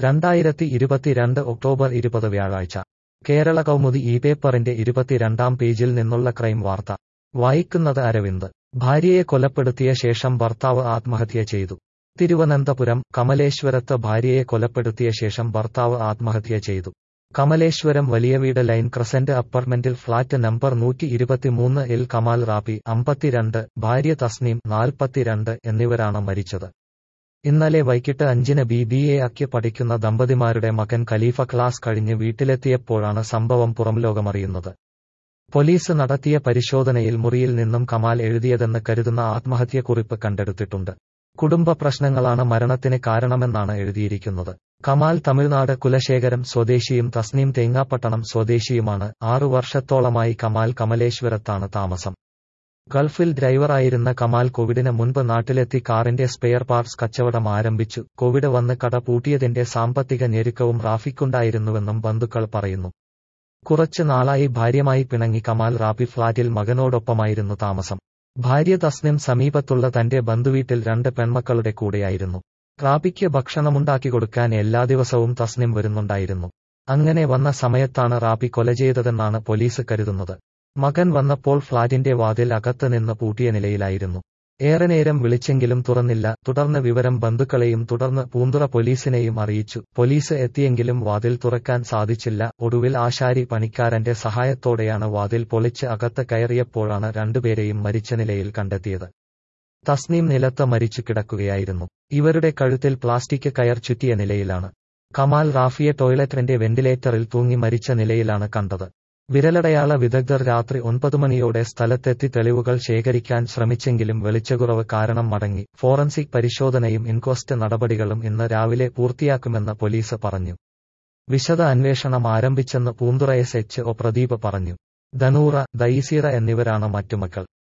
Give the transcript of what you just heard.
രണ്ടായിരത്തി ഇരുപത്തിരണ്ട് ഒക്ടോബർ ഇരുപത് വ്യാഴാഴ്ച കേരള കൗമുദി ഈ പേപ്പറിന്റെ ഇരുപത്തിരണ്ടാം പേജിൽ നിന്നുള്ള ക്രൈം വാർത്ത വായിക്കുന്നത് അരവിന്ദ് ഭാര്യയെ കൊലപ്പെടുത്തിയ ശേഷം ഭർത്താവ് ആത്മഹത്യ ചെയ്തു തിരുവനന്തപുരം കമലേശ്വരത്ത് ഭാര്യയെ കൊലപ്പെടുത്തിയ ശേഷം ഭർത്താവ് ആത്മഹത്യ ചെയ്തു കമലേശ്വരം വലിയവീട് ലൈൻ ക്രസന്റ് അപ്പാർട്ട്മെന്റിൽ ഫ്ളാറ്റ് നമ്പർ നൂറ്റി ഇരുപത്തിമൂന്ന് എൽ കമാൽ റാപ്പി അമ്പത്തിരണ്ട് ഭാര്യ തസ്നീം നാൽപ്പത്തിരണ്ട് എന്നിവരാണ് മരിച്ചത് ഇന്നലെ വൈകിട്ട് അഞ്ചിന് ബി ബി എ അക്ക് പഠിക്കുന്ന ദമ്പതിമാരുടെ മകൻ ഖലീഫ ക്ലാസ് കഴിഞ്ഞ് വീട്ടിലെത്തിയപ്പോഴാണ് സംഭവം പുറംലോകമറിയുന്നത് പോലീസ് നടത്തിയ പരിശോധനയിൽ മുറിയിൽ നിന്നും കമാൽ എഴുതിയതെന്ന് കരുതുന്ന ആത്മഹത്യക്കുറിപ്പ് കണ്ടെടുത്തിട്ടുണ്ട് കുടുംബ പ്രശ്നങ്ങളാണ് മരണത്തിന് കാരണമെന്നാണ് എഴുതിയിരിക്കുന്നത് കമാൽ തമിഴ്നാട് കുലശേഖരം സ്വദേശിയും തസ്നീം തേങ്ങാപ്പട്ടണം സ്വദേശിയുമാണ് ആറു വർഷത്തോളമായി കമാൽ കമലേശ്വരത്താണ് താമസം ഗൾഫിൽ ഡ്രൈവറായിരുന്ന കമാൽ കോവിഡിന് മുൻപ് നാട്ടിലെത്തി കാറിന്റെ സ്പെയർ പാർട്സ് കച്ചവടം ആരംഭിച്ചു കോവിഡ് വന്ന് കട പൂട്ടിയതിന്റെ സാമ്പത്തിക ഞെരുക്കവും റാഫിക്കുണ്ടായിരുന്നുവെന്നും ബന്ധുക്കൾ പറയുന്നു കുറച്ച് നാളായി ഭാര്യമായി പിണങ്ങി കമാൽ റാപ്പി ഫ്ളാറ്റിൽ മകനോടൊപ്പമായിരുന്നു താമസം ഭാര്യ തസ്നിം സമീപത്തുള്ള തന്റെ ബന്ധുവീട്ടിൽ രണ്ട് പെൺമക്കളുടെ കൂടെയായിരുന്നു റാപ്പിക്ക് ഭക്ഷണമുണ്ടാക്കി കൊടുക്കാൻ എല്ലാ ദിവസവും തസ്നിം വരുന്നുണ്ടായിരുന്നു അങ്ങനെ വന്ന സമയത്താണ് റാപ്പി കൊല ചെയ്തതെന്നാണ് പോലീസ് കരുതുന്നത് മകൻ വന്നപ്പോൾ ഫ്ളാറ്റിന്റെ വാതിൽ അകത്ത് നിന്ന് പൂട്ടിയ നിലയിലായിരുന്നു ഏറെ നേരം വിളിച്ചെങ്കിലും തുറന്നില്ല തുടർന്ന് വിവരം ബന്ധുക്കളെയും തുടർന്ന് പൂന്തുറ പോലീസിനെയും അറിയിച്ചു പോലീസ് എത്തിയെങ്കിലും വാതിൽ തുറക്കാൻ സാധിച്ചില്ല ഒടുവിൽ ആശാരി പണിക്കാരന്റെ സഹായത്തോടെയാണ് വാതിൽ പൊളിച്ച് അകത്ത് കയറിയപ്പോഴാണ് രണ്ടുപേരെയും മരിച്ച നിലയിൽ കണ്ടെത്തിയത് തസ്നീം നിലത്ത് മരിച്ചു കിടക്കുകയായിരുന്നു ഇവരുടെ കഴുത്തിൽ പ്ലാസ്റ്റിക് കയർ ചുറ്റിയ നിലയിലാണ് കമാൽ റാഫിയെ ടോയ്ലറ്റിന്റെ വെന്റിലേറ്ററിൽ തൂങ്ങി മരിച്ച നിലയിലാണ് കണ്ടത് വിരലടയാള വിദഗ്ധർ രാത്രി ഒൻപത് മണിയോടെ സ്ഥലത്തെത്തി തെളിവുകൾ ശേഖരിക്കാൻ ശ്രമിച്ചെങ്കിലും വെളിച്ചക്കുറവ് കാരണം മടങ്ങി ഫോറൻസിക് പരിശോധനയും ഇൻക്വസ്റ്റ് നടപടികളും ഇന്ന് രാവിലെ പൂർത്തിയാക്കുമെന്ന് പോലീസ് പറഞ്ഞു വിശദ അന്വേഷണം ആരംഭിച്ചെന്ന് Poonthura S H O Pradeep പറഞ്ഞു ധനൂറ ദൈസീറ എന്നിവരാണ് മറ്റു മക്കൾ